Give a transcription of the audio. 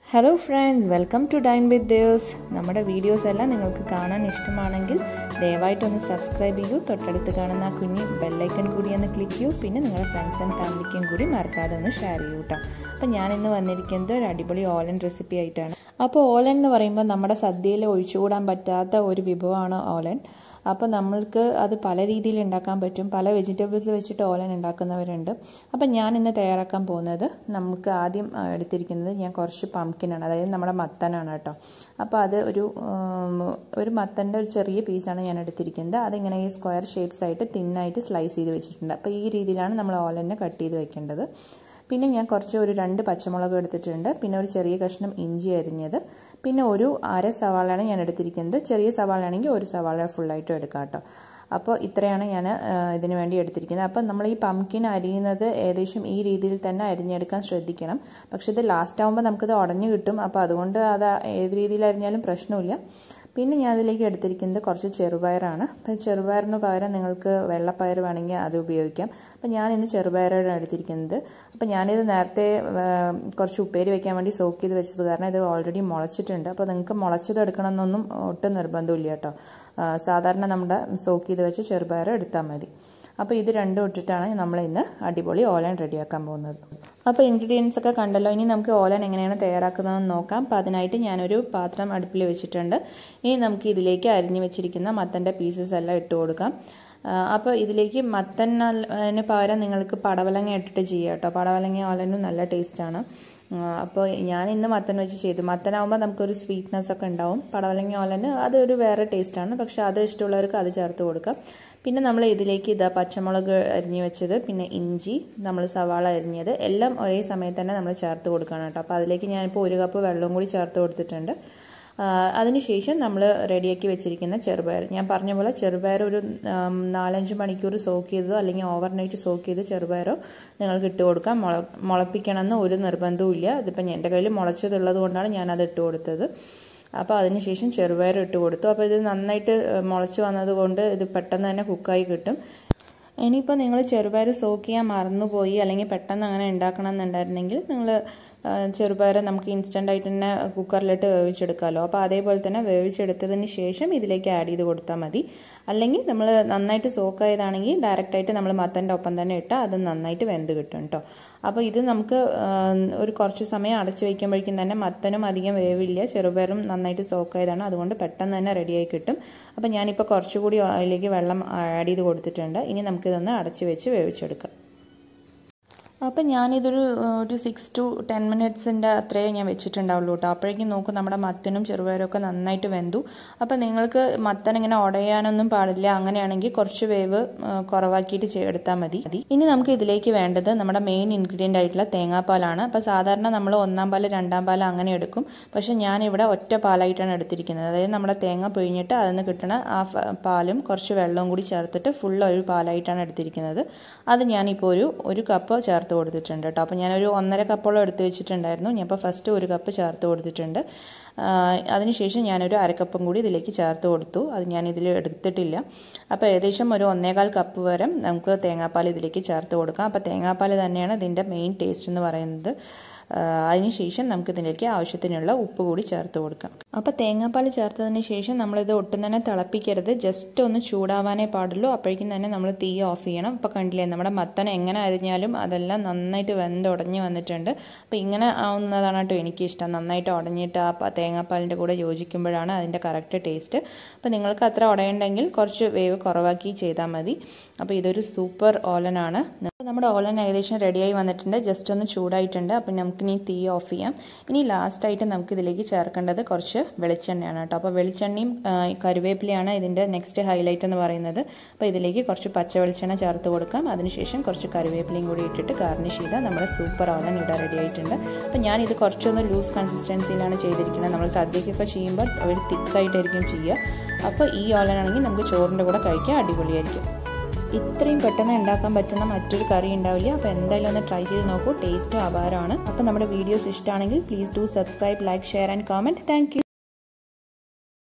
hello friends welcome to dine with theirs നമ്മുടെ videos എല്ലാം നിങ്ങൾക്ക് കാണാൻ ഇഷ്ടമാണെങ്കിൽ ദയവായിട്ടൊന്ന് സബ്സ്ക്രൈബ് ചെയ്യൂ തൊട്ടടുത്ത് കാണുന്ന ആ കുഞ്ഞ് ബെല്ലൈക്കൺ കൂടി ഒന്ന് ക്ലിക്ക് ചെയ്യൂ പിന്നെ നിങ്ങളുടെ ഫ്രണ്ട്സ് ആൻഡ് ഫാമിലിക്കും കൂടി മറക്കാതെ ഒന്ന് ഷെയർ ചെയ്യൂ കേട്ടോ അപ്പോൾ ഞാൻ ഇന്ന് വന്നിരിക്കുന്നത് ഒരു അടിപൊളി ഓലൻ റെസിപ്പി ആയിട്ടാണ് അപ്പോൾ ഓലൻ എന്ന് പറയുമ്പോൾ നമ്മുടെ സദ്യയിൽ ഒഴിച്ചുകൂടാൻ പറ്റാത്ത ഒരു വിഭവമാണ് ഓലൻ അപ്പോൾ നമ്മൾക്ക് അത് പല രീതിയിൽ ഉണ്ടാക്കാൻ പറ്റും പല വെജിറ്റബിൾസ് വെച്ചിട്ട് ഓലൻ ഉണ്ടാക്കുന്നവരുണ്ട് അപ്പോൾ ഞാൻ ഇന്ന് തയ്യാറാക്കാൻ പോകുന്നത് നമുക്ക് ആദ്യം എടുത്തിരിക്കുന്നത് ഞാൻ കുറച്ച് പംകിനാണ് അതായത് നമ്മുടെ മത്തനാണ് കേട്ടോ അപ്പോൾ അത് ഒരു ഒരു മത്തൻ്റെ ഒരു ചെറിയ പീസാണ് ഞാൻ എടുത്തിരിക്കുന്നത് അതിങ്ങനെ ഈ സ്ക്വയർ ഷേപ്സ് ആയിട്ട് തിന്നായിട്ട് സ്ലൈസ് ചെയ്ത് വെച്ചിട്ടുണ്ട് അപ്പോൾ ഈ രീതിയിലാണ് നമ്മൾ ഓലനെ കട്ട് ചെയ്ത് വെക്കേണ്ടത് പിന്നെ ഞാൻ കുറച്ച് ഒരു രണ്ട് പച്ചമുളക് എടുത്തിട്ടുണ്ട് പിന്നെ ഒരു ചെറിയ കഷ്ണം ഇഞ്ചി അരിഞ്ഞത് പിന്നെ ഒരു അര സവാളയാണ് ഞാൻ എടുത്തിരിക്കുന്നത് ചെറിയ സവാളയാണെങ്കിൽ ഒരു സവാള ഫുള്ളായിട്ടും എടുക്കാം കേട്ടോ അപ്പോൾ ഇത്രയാണ് ഞാൻ ഇതിന് വേണ്ടി എടുത്തിരിക്കുന്നത് അപ്പോൾ നമ്മൾ ഈ പംകിൻ അരിയുന്നത് ഏകദേശം ഈ രീതിയിൽ തന്നെ അരിഞ്ഞെടുക്കാൻ ശ്രദ്ധിക്കണം പക്ഷേ ഇത് ലാസ്റ്റ് ആകുമ്പോൾ നമുക്കിത് ഉടഞ്ഞു കിട്ടും അപ്പോൾ അതുകൊണ്ട് അത് ഏത് രീതിയിൽ അരിഞ്ഞാലും പ്രശ്നമില്ല പിന്നെ ഞാൻ അതിലേക്ക് എടുത്തിരിക്കുന്നത് കുറച്ച് ചെറുപയറാണ് അപ്പോൾ ചെറുപയറിന് പകരം നിങ്ങൾക്ക് വെള്ളപ്പയർ വേണമെങ്കിൽ അത് ഉപയോഗിക്കാം അപ്പോൾ ഞാൻ ഇന്ന് ചെറുപയറാണ് എടുത്തിരിക്കുന്നത് അപ്പോൾ ഞാനിത് നേരത്തെ കുറച്ച് ഉപ്പേരി വെക്കാൻ വേണ്ടി സോക്ക് ചെയ്ത് വെച്ചത് കാരണം ഇത് ഓൾറെഡി മുളച്ചിട്ടുണ്ട് അപ്പോൾ നിങ്ങൾക്ക് മുളച്ചത് എടുക്കണമെന്നൊന്നും ഒട്ടും നിർബന്ധമില്ല കേട്ടോ സാധാരണ നമ്മുടെ സോക്ക് ചെയ്ത് വെച്ച് ചെറുപയർ എടുത്താൽ മതി അപ്പോൾ ഇത് രണ്ടും ഇട്ടിട്ടാണ് നമ്മൾ ഇന്ന് അടിപൊളി ഓലൻ റെഡിയാക്കാൻ പോകുന്നത് അപ്പോൾ ഇൻഗ്രീഡിയൻസ് ഒക്കെ കണ്ടല്ലോ ഇനി നമുക്ക് ഓലൻ എങ്ങനെയാണ് തയ്യാറാക്കുന്നതെന്ന് നോക്കാം അപ്പോൾ അതിനായിട്ട് ഞാനൊരു പാത്രം അടുപ്പിൽ വെച്ചിട്ടുണ്ട് ഇനി നമുക്ക് ഇതിലേക്ക് അരിഞ്ഞു വെച്ചിരിക്കുന്ന മത്തൻ്റെ പീസസ് എല്ലാം ഇട്ട് കൊടുക്കാം അപ്പോൾ ഇതിലേക്ക് മത്തന് പകരം നിങ്ങൾക്ക് പടവലങ്ങ ഇട്ടിട്ട് ചെയ്യാം കേട്ടോ പടവലങ്ങ ഓലനും നല്ല ടേസ്റ്റാണ് അപ്പോൾ ഞാൻ ഇന്ന് മത്തൻ വെച്ച് ചെയ്തു മത്തനാകുമ്പോൾ നമുക്കൊരു സ്വീറ്റ്നെസ് ഒക്കെ ഉണ്ടാവും പടവലങ്ങ ഓലന് അതൊരു വേറെ ടേസ്റ്റാണ് പക്ഷേ അത് ഇഷ്ടമുള്ളവർക്ക് അത് ചേർത്ത് കൊടുക്കാം പിന്നെ നമ്മൾ ഇതിലേക്ക് ഇതാ പച്ചമുളക് അരിഞ്ഞു വെച്ചത് പിന്നെ ഇഞ്ചി നമ്മൾ സവാള അരിഞ്ഞത് എല്ലാം ഒരേ സമയത്ത് തന്നെ നമ്മൾ ചേർത്ത് കൊടുക്കണം കേട്ടോ അപ്പോൾ അതിലേക്ക് ഞാനിപ്പോൾ ഒരു കപ്പ് വെള്ളവും കൂടി ചേർത്ത് കൊടുത്തിട്ടുണ്ട് അതിനുശേഷം നമ്മൾ റെഡിയാക്കി വെച്ചിരിക്കുന്ന ചെറുപയർ ഞാൻ പറഞ്ഞ പോലെ ചെറുപയർ ഒരു നാലഞ്ച് മണിക്കൂർ സോക്ക് ചെയ്തതോ അല്ലെങ്കിൽ ഓവർനൈറ്റ് സോക്ക് ചെയ്ത് ചെറുപയറോ നിങ്ങൾക്ക് ഇട്ട് കൊടുക്കാം മുള മുളപ്പിക്കണമെന്ന് ഒരു നിർബന്ധവും ഇല്ല ഇതിപ്പോൾ എൻ്റെ കയ്യിൽ മുളച്ചതുള്ളത് കൊണ്ടാണ് ഞാനത് ഇട്ട് കൊടുത്തത് അപ്പോൾ അതിനുശേഷം ചെറുപയർ ഇട്ട് കൊടുത്തു അപ്പോൾ ഇത് നന്നായിട്ട് മുളച്ച് വന്നതുകൊണ്ട് ഇത് പെട്ടെന്ന് തന്നെ കുക്കായി കിട്ടും ഇനിയിപ്പോൾ നിങ്ങൾ ചെറുപയർ സോക്ക് ചെയ്യാൻ മറന്നുപോയി അല്ലെങ്കിൽ പെട്ടെന്ന് അങ്ങനെ ഉണ്ടാക്കണം എന്നുണ്ടായിരുന്നെങ്കിൽ നിങ്ങൾ ചെറുപയർ നമുക്ക് ഇൻസ്റ്റൻ്റ് ആയിട്ട് തന്നെ കുക്കറിലിട്ട് വേവിച്ചെടുക്കാമല്ലോ അപ്പോൾ അതേപോലെ തന്നെ വേവിച്ചെടുത്തതിന് ശേഷം ഇതിലേക്ക് ആഡ് ചെയ്ത് കൊടുത്താൽ മതി അല്ലെങ്കിൽ നമ്മൾ നന്നായിട്ട് സോക്കായതാണെങ്കിൽ ഡയറക്റ്റായിട്ട് നമ്മൾ മത്തൻ്റെ ഒപ്പം തന്നെ ഇട്ടാൽ അത് നന്നായിട്ട് വെന്ത് കിട്ടും കേട്ടോ അപ്പോൾ ഇത് നമുക്ക് ഒരു കുറച്ച് സമയം അടച്ചു വയ്ക്കുമ്പോഴേക്കും തന്നെ മത്തനും അധികം വേവില്ല ചെറുപയറും നന്നായിട്ട് സോക്കായതാണ് അതുകൊണ്ട് പെട്ടെന്ന് തന്നെ റെഡിയായി കിട്ടും അപ്പോൾ ഞാനിപ്പോൾ കുറച്ചുകൂടി അതിലേക്ക് വെള്ളം ആഡ് ചെയ്ത് കൊടുത്തിട്ടുണ്ട് ഇനി നമുക്കിതൊന്ന് അടച്ചു വെച്ച് വേവിച്ചെടുക്കാം അപ്പം ഞാനിതൊരു ഒരു സിക്സ് ടു ടെൻ മിനിറ്റ്സിൻ്റെ അത്രയേ ഞാൻ വെച്ചിട്ടുണ്ടാവുള്ളൂ കേട്ടോ അപ്പോഴേക്കും നോക്കും നമ്മുടെ മത്തനും ചെറുപയറൊക്കെ നന്നായിട്ട് വെന്തു അപ്പം നിങ്ങൾക്ക് മത്തൻ ഇങ്ങനെ ഉടയാനൊന്നും പാടില്ല അങ്ങനെയാണെങ്കിൽ കുറച്ച് വേവ് കുറവാക്കിയിട്ട് എടുത്താൽ മതി ഇനി നമുക്ക് ഇതിലേക്ക് വേണ്ടത് നമ്മുടെ മെയിൻ ഇൻഗ്രീഡിയൻ്റ് ആയിട്ടുള്ള തേങ്ങാപ്പാലാണ് അപ്പോൾ സാധാരണ നമ്മൾ ഒന്നാം പാല് രണ്ടാം പാല് അങ്ങനെ എടുക്കും പക്ഷേ ഞാനിവിടെ ഒറ്റ പാലായിട്ടാണ് എടുത്തിരിക്കുന്നത് അതായത് നമ്മുടെ തേങ്ങ പിഴിഞ്ഞിട്ട് അതിൽ നിന്ന് കിട്ടുന്ന ആ പാലും കുറച്ച് വെള്ളവും കൂടി ചേർത്തിട്ട് ഫുൾ ഒരു പാലായിട്ടാണ് എടുത്തിരിക്കുന്നത് അത് ഞാനിപ്പോൾ ഒരു ഒരു കപ്പ് ചേർത്ത് ചേർത്ത് കൊടുത്തിട്ടുണ്ട് കേട്ടോ അപ്പോൾ ഞാനൊരു ഒന്നര കപ്പോളം എടുത്ത് വെച്ചിട്ടുണ്ടായിരുന്നു ഞാൻ ഇപ്പോൾ ഫസ്റ്റ് ഒരു കപ്പ് ചേർത്ത് കൊടുത്തിട്ടുണ്ട് അതിനുശേഷം ഞാനൊരു അരക്കപ്പും കൂടി ഇതിലേക്ക് ചേർത്ത് കൊടുത്തു അത് ഞാൻ ഇതിൽ എടുത്തിട്ടില്ല അപ്പോൾ ഏകദേശം ഒരു ഒന്നേകാൽ കപ്പ് വരെ നമുക്ക് തേങ്ങാപ്പാൽ ഇതിലേക്ക് ചേർത്ത് കൊടുക്കാം അപ്പോൾ തേങ്ങാപ്പാൽ തന്നെയാണ് ഇതിൻ്റെ മെയിൻ ടേസ്റ്റ് എന്ന് പറയുന്നത് അതിനുശേഷം നമുക്ക് ഇതിലേക്ക് ആവശ്യത്തിനുള്ള ഉപ്പ് കൂടി ചേർത്ത് കൊടുക്കാം അപ്പോൾ തേങ്ങാപ്പാൽ ചേർത്തതിന് ശേഷം നമ്മളിത് ഒട്ടും തന്നെ തിളപ്പിക്കരുത് ജസ്റ്റ് ഒന്ന് ചൂടാവാനേ പാടുള്ളൂ അപ്പോഴേക്കും തന്നെ നമ്മൾ തീ ഓഫ് ചെയ്യണം അപ്പോൾ കണ്ടില്ലേ നമ്മുടെ മത്തൻ എങ്ങനെ അരിഞ്ഞാലും അതെല്ലാം നന്നായിട്ട് വെന്തുടഞ്ഞ് വന്നിട്ടുണ്ട് അപ്പോൾ ഇങ്ങനെ ആവുന്നതാണ് കേട്ടോ എനിക്കിഷ്ടം നന്നായിട്ട് ഉടഞ്ഞിട്ട് ആ തേങ്ങാപ്പാലിൻ്റെ കൂടെ യോജിക്കുമ്പോഴാണ് അതിൻ്റെ കറക്റ്റ് ടേസ്റ്റ് അപ്പോൾ നിങ്ങൾക്ക് അത്ര ഉടയുണ്ടെങ്കിൽ കുറച്ച് വേവ് കുറവാക്കി ചെയ്താൽ മതി അപ്പോൾ ഇതൊരു സൂപ്പർ ഓലനാണ് നമ്മുടെ ഓലൻ ഏകദേശം റെഡിയായി വന്നിട്ടുണ്ട് ജസ്റ്റ് ഒന്ന് ചൂടായിട്ടുണ്ട് അപ്പം നമുക്കിനി തീ ഓഫ് ചെയ്യാം ഇനി ലാസ്റ്റായിട്ട് നമുക്ക് ഇതിലേക്ക് ചേർക്കേണ്ടത് കുറച്ച് വെളിച്ചെണ്ണയാണ് കേട്ടോ അപ്പോൾ വെളിച്ചെണ്ണയും കരുവേപ്പിലയാണ് ഇതിൻ്റെ നെക്സ്റ്റ് ഹൈലൈറ്റ് എന്ന് പറയുന്നത് അപ്പോൾ ഇതിലേക്ക് കുറച്ച് പച്ച വെളിച്ചെണ്ണ ചേർത്ത് കൊടുക്കാം അതിനുശേഷം കുറച്ച് കരുവേപ്പിലയും കൂടി ഇട്ടിട്ട് ഗാർണിഷ് ചെയ്താൽ നമ്മുടെ സൂപ്പർ ഓലൻ ഇവിടെ റെഡി ആയിട്ടുണ്ട് അപ്പോൾ ഞാനിത് കുറച്ചൊന്ന് ലൂസ് കൺസിസ്റ്റൻസിയിലാണ് ചെയ്തിരിക്കുന്നത് നമ്മൾ സദ്യക്കൊക്കെ ചെയ്യുമ്പോൾ ഒരു തിക്കായിട്ടായിരിക്കും ചെയ്യുക അപ്പോൾ ഈ ഓലനാണെങ്കിൽ നമുക്ക് ചോറിൻ്റെ കൂടെ കഴിക്കാൻ അടിപൊളിയായിരിക്കും ഇത്രയും പെട്ടെന്ന് ഉണ്ടാക്കാൻ പറ്റുന്ന മറ്റൊരു കറി ഉണ്ടാവില്ല അപ്പോൾ എന്തായാലും ഒന്ന് ട്രൈ ചെയ്ത് നോക്കൂ ടേസ്റ്റും അപാരമാണ് അപ്പോൾ നമ്മുടെ വീഡിയോസ് ഇഷ്ടമാണെങ്കിൽ please do subscribe like share and comment thank